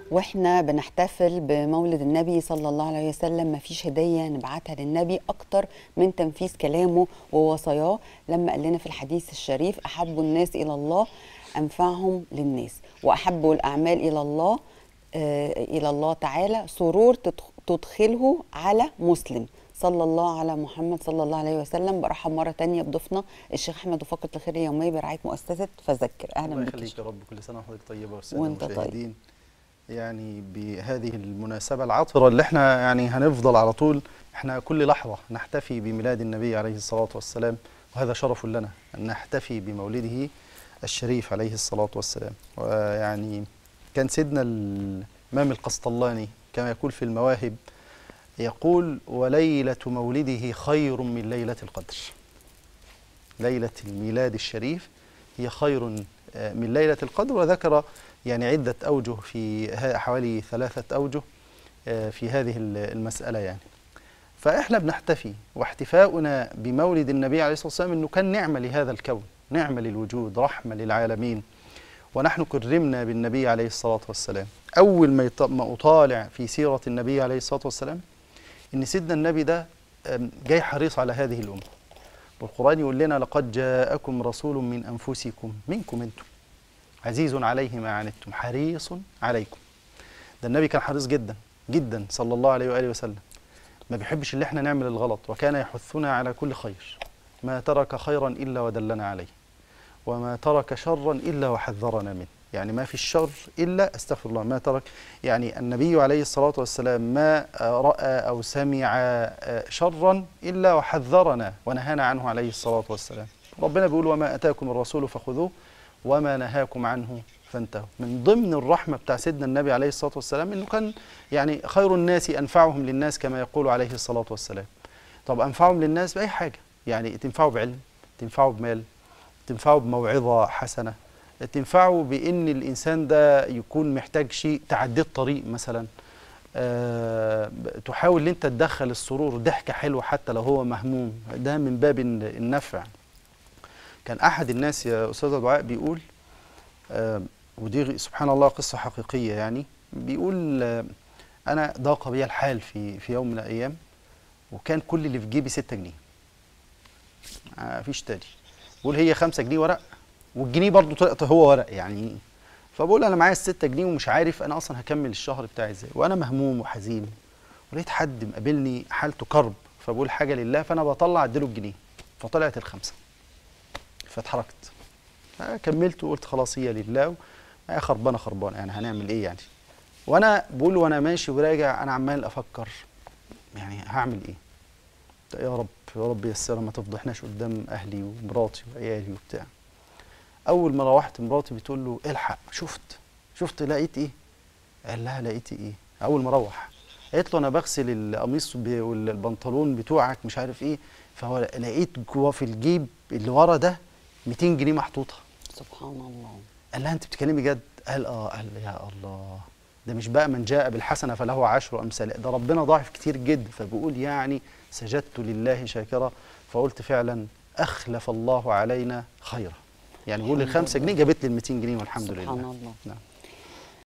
واحنا بنحتفل بمولد النبي صلى الله عليه وسلم مفيش هديه نبعتها للنبي اكتر من تنفيذ كلامه ووصاياه لما قال لنا في الحديث الشريف احب الناس الى الله انفعهم للناس واحب الاعمال الى الله آه الى الله تعالى سرور تدخ- تدخله على مسلم صلى الله على محمد صلى الله عليه وسلم برحب مره تانية بضيفنا الشيخ احمد وفقره الخير اليوميه برعايه مؤسسه فذكر اهلا الله بك يخليك يا رب كل سنه وحضرتك طيبه والساده وأنت طيب. المشاهدين يعني بهذه المناسبه العطره اللي احنا يعني هنفضل على طول احنا كل لحظه نحتفي بميلاد النبي عليه الصلاه والسلام وهذا شرف لنا ان نحتفي بمولده الشريف عليه الصلاه والسلام ويعني كان سيدنا الامام القسطلاني كما يقول في المواهب يقول وليله مولده خير من ليله القدر ليله الميلاد الشريف هي خير آه، من ليلة القدر وذكر يعني عدة أوجه في ها- حوالي ثلاثة أوجه آه، في هذه ال- المسألة يعني فإحنا بنحتفي واحتفاؤنا بمولد النبي عليه الصلاة والسلام أنه كان نعمة لهذا الكون نعمة للوجود رحمة للعالمين ونحن كرمنا بالنبي عليه الصلاة والسلام أول ما يط- ما أطالع في سيرة النبي عليه الصلاة والسلام إن سيدنا النبي ده آم، جاي حريص على هذه الأمة والقرآن يقول لنا لقد جاءكم رسول من أنفسكم منكم أنتم عزيز عليه ما عنتم حريص عليكم ده النبي كان حريص جدا جدا صلى الله عليه وآله وسلم ما بيحبش اللي احنا نعمل الغلط وكان يحثنا على كل خير ما ترك خيرا إلا ودلنا عليه وما ترك شرا إلا وحذرنا منه يعني ما في الشر إلا استغفر الله ما ترك يعني النبي عليه الصلاة والسلام ما آه، رأى أو سمع آه، شرا إلا وحذرنا ونهانا عنه عليه الصلاة والسلام ربنا بيقول وما أتاكم الرسول فخذوه وما نهاكم عنه فانتهوا من ضمن الرحمة بتاع سيدنا النبي عليه الصلاة والسلام إنه كان يعني خير الناس أنفعهم للناس كما يقول عليه الصلاة والسلام طب أنفعهم للناس بأي حاجة يعني تنفعوا بعلم تنفعوا بمال تنفعوا بموعظة حسنة تنفعوا بإن الإنسان ده يكون محتاج شيء تعديه الطريق مثلا آه تحاول ان انت تدخل السرور ضحكه حلوه حتى لو هو مهموم ده من باب الن- النفع كان احد الناس يا استاذه دعاء بيقول آه ودي غ- سبحان الله قصه حقيقيه يعني بيقول آه انا ضاق بي الحال في في يوم من الايام وكان كل اللي في جيبي 6 جنيه ما فيش تاني بيقول هي 5 جنيه ورق والجنيه برضه طلعت هو ورق يعني فبقول انا معايا الستة جنيه ومش عارف انا اصلا هكمل الشهر بتاعي ازاي وانا مهموم وحزين ولقيت حد مقابلني حالته كرب فبقول حاجه لله فانا بطلع اديله الجنيه فطلعت الخمسه فاتحركت كملت وقلت خلاص هي لله هي خربانه خربانه يعني هنعمل ايه يعني وانا بقول وانا ماشي وراجع انا عمال افكر يعني هعمل ايه يا رب يا رب يسر ما تفضحناش قدام اهلي ومراتي وعيالي وبتاع اول ما روحت مراتي بتقول له الحق شفت شفت لقيت ايه قال لها لقيت ايه اول ما روح قالت له انا بغسل القميص ب- والبنطلون بتوعك مش عارف ايه فهو لقيت جوه في الجيب اللي ورا ده 200 جنيه محطوطه سبحان الله قال لها انت بتتكلمي جد قال اه قال يا الله ده مش بقى من جاء بالحسنه فله عشر امثالها ده ربنا ضاعف كتير جدا فبقول يعني سجدت لله شاكرا فقلت فعلا اخلف الله علينا خيرا يعني بقول الحمد الخمسة لله. جنيه جابت لي ال 200 جنيه والحمد سبحان لله الله نعم